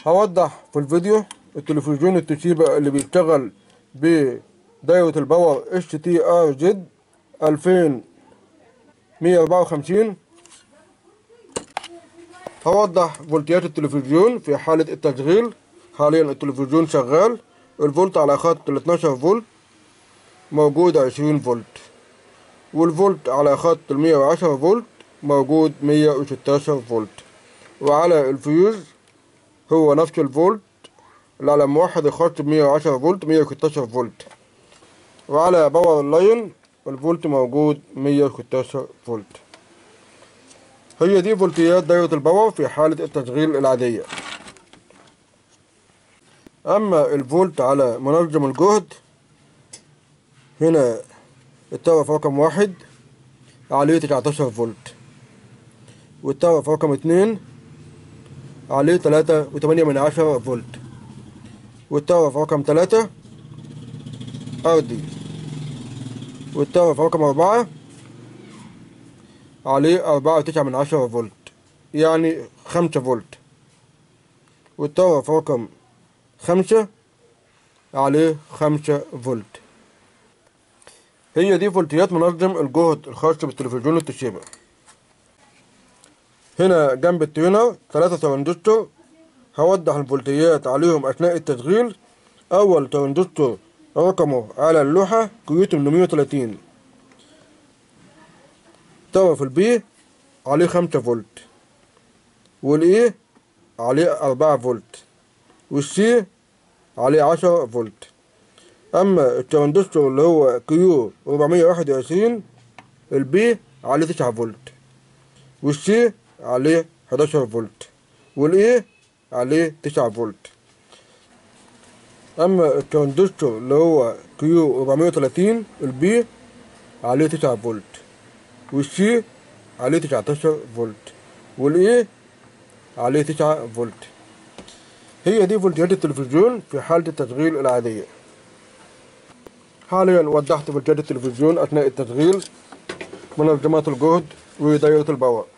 هوضح في الفيديو التلفزيون التوشيبا اللي بيشتغل بدايرة الباور اتش تي ار جد 2154 هوضح فولتيات التلفزيون في حالة التشغيل حاليا التلفزيون شغال الفولت على خط ال 12 فولت موجود 20 فولت والفولت على خط ال 110 فولت موجود 116 فولت وعلى الفيوز هو نفس الفولت اللي على موحد الخط ب 110 فولت 116 فولت وعلى باور لاين الفولت موجود 116 فولت هي دي فولتيات دايرة الباور في حالة التشغيل العادية أما الفولت على منظم الجهد هنا التوقف رقم واحد عليه 19 فولت والتوقف رقم اتنين عليه تلاتة وتمانية من عشرة فولت والتوقف رقم تلاتة أرضي والتوقف رقم أربعة عليه أربعة وتسعة من عشرة فولت يعني خمسة فولت والتوقف رقم خمسة عليه خمسة فولت هي دي فولتيات منظم الجهد الخاص بالتلفزيون التوشيبا هنا جنب التيونر ثلاثة ترانزستور هوضح الفولتيات عليهم أثناء التشغيل أول ترانزستور رقمه على اللوحة كيو 830 طرف البي عليه خمسة فولت والإي عليه أربعة فولت والسي عليه عشرة فولت أما الترانزستور اللي هو كيو 421 البي عليه تسعة فولت والسي عليه 11 فولت والاي عليه 9 فولت اما الترانزستور اللي هو كيو 430 البي عليه 9 فولت والسي عليه 19 فولت والاي عليه 9 فولت هي دي فولتيات التلفزيون في حالة التشغيل العادية حاليا وضحت فولتيات التلفزيون أثناء التشغيل منظمات الجهد ودايرة الباور